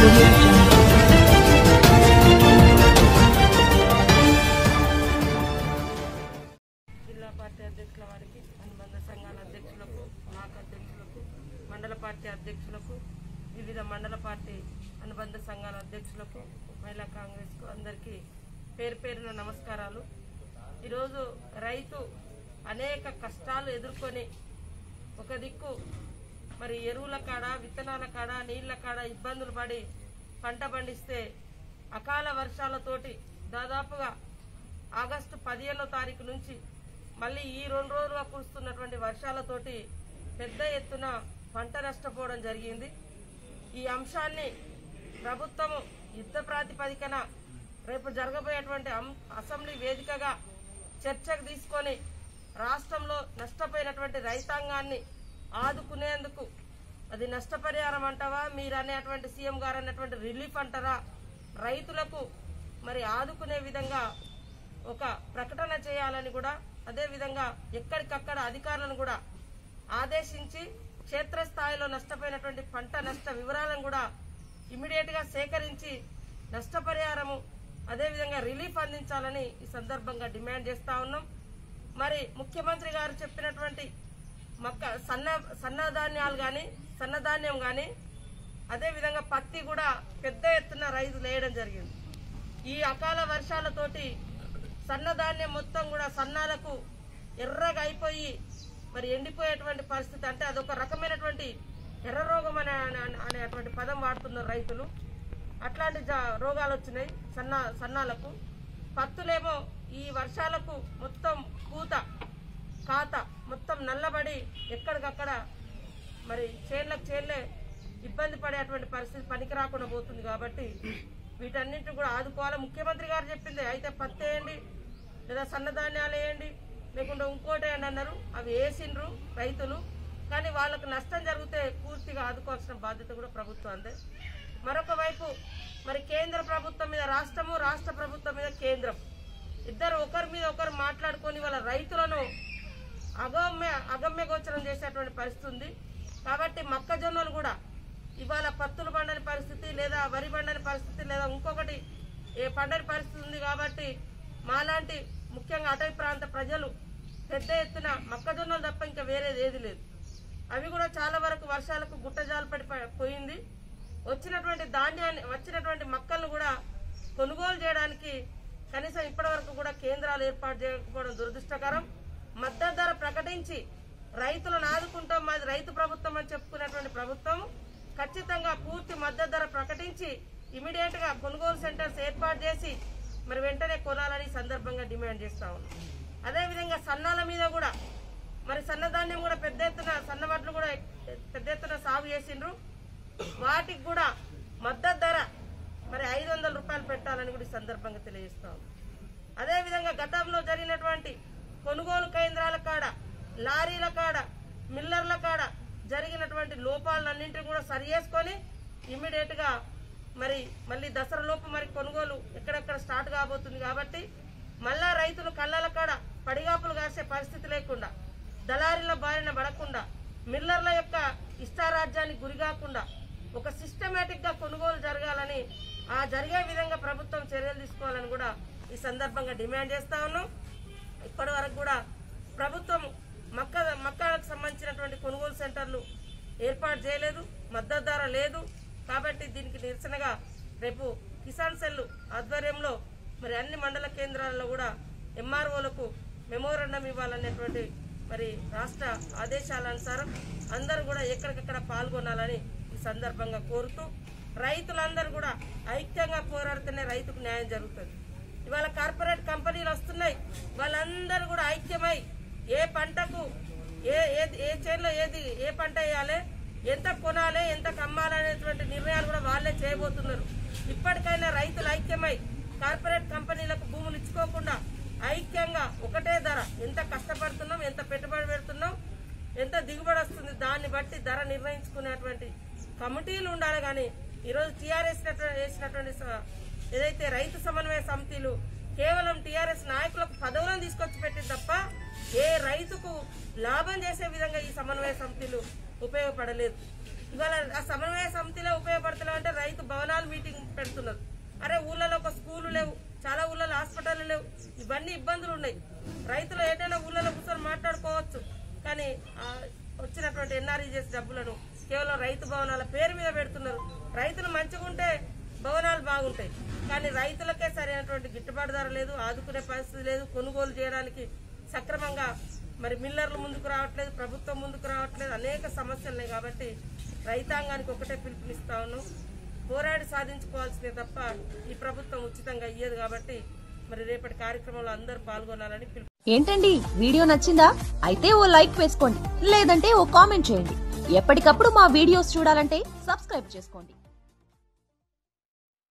audio jungle. జిల్లా party అధ్యక్షుల వారికి అనుబంధ సంఘాల అధ్యక్షులకు బ్లాక్ అధ్యక్షులకు మండల పార్టీ అధ్యక్షులకు వివిధ మండల పార్టీ అనుబంధ సంఘాల అధ్యక్షులకు మహిళా కాంగ్రెస్కు అందరికీ పేరు పేరున నమస్కారాలు ఈరోజు రైతు అనేక కష్టాలు ఎదుర్కొని ఒక దిక్కు మరి ఎరువుల కాడ విత్తనాల కాడ నీళ్ల కాడ ఇబ్బందులు పడి పంట పండిస్తే అకాల వర్షాలతోటి దాదాపుగా ఆగస్టు పదిహేనో తారీఖు నుంచి మళ్ళీ ఈ రెండు రోజులుగా కురుస్తున్నటువంటి వర్షాలతోటి పెద్ద ఎత్తున పంట నష్టపోవడం జరిగింది ఈ అంశాన్ని ప్రభుత్వము యుద్ధ ప్రాతిపదికన రేపు జరగబోయేటువంటి అం- అసెంబ్లీ వేదికగా చర్చకు తీసుకొని రాష్ట్రంలో నష్టపోయినటువంటి రైతాంగాన్ని ఆదుకునేందుకు అది నష్టపరిహారం అంటావా మీరు అనేటువంటి సీఎం గారు అన్నటువంటి రిలీఫ్ అంటారా రైతులకు మరి ఆదుకునే విధంగా ఒక ప్రకటన చేయాలని కూడా అదేవిధంగా ఎక్కడికక్కడ అధికారులను కూడా ఆదేశించి క్షేత్రస్థాయిలో నష్టపోయినటువంటి పంట నష్ట వివరాలను కూడా ఇమీడియట్ గా సేకరించి నష్టపరిహారము అదేవిధంగా రిలీఫ్ అందించాలని ఈ సందర్భంగా డిమాండ్ చేస్తా ఉన్నాం మరి ముఖ్యమంత్రి గారు చెప్పినటువంటి మక్క సన్న సన్నధాన్యాలు కానీ సన్నధాన్యం కానీ అదేవిధంగా పత్తి కూడా పెద్ద ఎత్తున రైతులు వేయడం జరిగింది ఈ అకాల వర్షాలతోటి సన్నధాన్యం మొత్తం కూడా సన్నాలకు ఎర్రగా అయిపోయి మరి ఎండిపోయేటువంటి పరిస్థితి అంటే అదొక రకమైనటువంటి ఎర్ర రోగం అనే అనే- అనేటువంటి పదం వాడుతున్నారు రైతులు అట్లాంటి జా- రోగాలు వచ్చినాయి సన్న సన్నాలకు పత్తులేమో ఈ వర్షాలకు మొత్తం పూత కాత మొత్తం నల్లబడి ఎక్కడికక్కడ మరి చేన్లకు చేన్లే ఇబ్బంది పడేటువంటి పరిస్థితి పనికి రాకుండా పోతుంది కాబట్టి వీటన్నింటిని కూడా ఆదుకోవాలి ముఖ్యమంత్రి గారు చెప్పింది అయితే పత్తి వేయండి లేదా సన్నధాన్యాలు వేయండి లేకుంటే ఇంకోటి వేయండి అన్నారు అవి వేసిండ్రు రైతులు కానీ వాళ్ళకు నష్టం జరిగితే పూర్తిగా ఆదుకోవాల్సిన బాధ్యత కూడా ప్రభుత్వం అందే మరొక వైపు మరి కేంద్ర ప్రభుత్వం మీద రాష్ట్రము రాష్ట్ర ప్రభుత్వం మీద కేంద్రం ఇద్దరు ఒకరి మీద ఒకరు మాట్లాడుకొని వాళ్ళ రైతులను అగమ్య అగమ్య గోచరం చేసేటువంటి పరిస్థితి ఉంది కాబట్టి మొక్కజొన్నలు కూడా ఇవాళ పత్తులు పండని పరిస్థితి లేదా వరి పండని పరిస్థితి లేదా ఇంకొకటి ఏ పండని పరిస్థితి ఉంది కాబట్టి మాలాంటి ముఖ్యంగా అటవీ ప్రాంత ప్రజలు పెద్ద ఎత్తున మొక్కజొన్నలు తప్ప ఇంకా వేరేది ఏది లేదు అవి కూడా చాలా వరకు వర్షాలకు గుట్టజాలు పడి ప- పోయింది వచ్చినటువంటి ధాన్యాన్ని వచ్చినటువంటి మొక్కలను కూడా కొనుగోలు చేయడానికి కనీసం ఇప్పటి వరకు కూడా కేంద్రాలు ఏర్పాటు చేయకపోవడం దురదృష్టకరం మద్దతు ధర ప్రకటించి రైతులను ఆదుకుంటాం మాది రైతు ప్రభుత్వం అని చెప్పుకునేటువంటి ప్రభుత్వం ఖచ్చితంగా పూర్తి మద్దతు ధర ప్రకటించి ఇమీడియట్ గా కొనుగోలు సెంటర్స్ ఏర్పాటు చేసి మరి వెంటనే కొనాలని ఈ సందర్భంగా డిమాండ్ చేస్తా ఉన్నాం అదేవిధంగా సన్నాల మీద కూడా మరి సన్నధాన్యం కూడా పెద్ద ఎత్తున సన్నవడ్లు కూడా పెద్ద ఎత్తున సాగు చేసిండ్రు వాటికి కూడా మద్దతు ధర మరి ఐదు వందల రూపాయలు పెట్టాలని కూడా ఈ సందర్భంగా తెలియజేస్తాం అదేవిధంగా గతంలో జరిగినటువంటి కొనుగోలు కేంద్రాల కాడ లారీల కాడ మిల్లర్ల కాడ జరిగినటువంటి లోపాలన్నింటినీ కూడా సరి చేసుకొని ఇమ్మీడియట్ గా మరి మళ్ళీ దసరా లోపు మరి కొనుగోలు ఎక్కడెక్కడ స్టార్ట్ కాబోతుంది కాబట్టి మళ్ళా రైతులు కళ్ళల కాడ పడిగాపులు కాసే పరిస్థితి లేకుండా దళారీల బారిన పడకుండా మిల్లర్ల యొక్క ఇష్టారాజ్యానికి గురికాకుండా ఒక సిస్టమేటిక్ గా కొనుగోలు జరగాలని ఆ జరిగే విధంగా ప్రభుత్వం చర్యలు తీసుకోవాలని కూడా ఈ సందర్భంగా డిమాండ్ చేస్తా ఉన్నాం ఇప్పటి వరకు కూడా ప్రభుత్వం మక్క మక్కలకు సంబంధించినటువంటి కొనుగోలు సెంటర్లు ఏర్పాటు చేయలేదు మద్దతు ధర లేదు కాబట్టి దీనికి నిరసనగా రేపు కిసాన్ సెల్ ఆధ్వర్యంలో మరి అన్ని మండల కేంద్రాల్లో కూడా ఎంఆర్ఓలకు మెమోరండం ఇవ్వాలనేటువంటి మరి రాష్ట్ర ఆదేశాల అనుసారం అందరూ కూడా ఎక్కడికక్కడ పాల్గొనాలని ఈ సందర్భంగా కోరుతూ రైతులందరూ కూడా ఐక్యంగా పోరాడితేనే రైతుకు న్యాయం జరుగుతుంది ఇవాళ కార్పొరేట్ కంపెనీలు వస్తున్నాయి వాళ్ళందరూ కూడా ఐక్యమై ఏ పంటకు ఏ ఏ- ఏ చేనులో ఏది ఏ పంట వేయాలి ఎంత కొనాలి ఎంత కమ్మాలి అనేటువంటి నిర్ణయాలు కూడా వాళ్ళే చేయబోతున్నారు ఇప్పటికైనా రైతులు ఐక్యమై కార్పొరేట్ కంపెనీలకు భూములు ఇచ్చుకోకుండా ఐక్యంగా ఒకటే ధర ఎంత కష్టపడుతున్నాం ఎంత పెట్టుబడి పెడుతున్నాం ఎంత దిగుబడి వస్తుంది దాన్ని బట్టి ధర నిర్ణయించుకునేటువంటి కమిటీలు ఉండాలి కానీ ఈరోజు టీఆర్ఎస్ వేసినటువంటి స- ఏదైతే రైతు సమన్వయ సమితిలు కేవలం టీఆర్ఎస్ నాయకులకు పదవులను తీసుకొచ్చి పెట్టింది తప్ప ఏ రైతుకు లాభం చేసే విధంగా ఈ సమన్వయ సమితిలు ఉపయోగపడలేదు ఇవాళ ఆ సమన్వయ సమితిలో ఉపయోగపడతలేవు అంటే రైతు భవనాలు పెడుతున్నారు అరే ఊళ్ళలో ఒక స్కూలు లేవు చాలా ఊళ్ళలో హాస్పిటల్ లేవు ఇవన్నీ ఇబ్బందులు ఉన్నాయి రైతులు ఏదైనా ఊళ్ళలో కూర్చొని మాట్లాడుకోవచ్చు కానీ ఆ, వచ్చినటువంటి ఎన్ఆర్ఈజెస్ డబ్బులను కేవలం రైతు భవనాల పేరు మీద పెడుతున్నారు రైతులు మంచిగా ఉంటే భవనాలు బాగుంటాయి కానీ రైతులకే సరైనటువంటి గిట్టుబాటు ధర లేదు ఆదుకునే పరిస్థితి లేదు కొనుగోలు చేయడానికి సక్రమంగా మరి మిల్లర్లు ముందుకు రావట్లేదు ప్రభుత్వం ముందుకు రావట్లేదు అనేక సమస్యలు ఉన్నాయి కాబట్టి రైతాంగానికి ఒకటే పిలుపునిస్తా ఉన్నాం పోరాడి సాధించుకోవాల్సిందే తప్ప ఈ ప్రభుత్వం ఉచితంగా ఇయ్యదు కాబట్టి మరి రేపటి కార్యక్రమంలో అందరూ పాల్గొనాలని పిలుపు ఏంటండి వీడియో నచ్చిందా అయితే ఓ లైక్ వేసుకోండి లేదంటే ఓ కామెంట్ చేయండి ఎప్పటికప్పుడు మా వీడియోస్ చూడాలంటే సబ్స్క్రైబ్ చేసుకోండి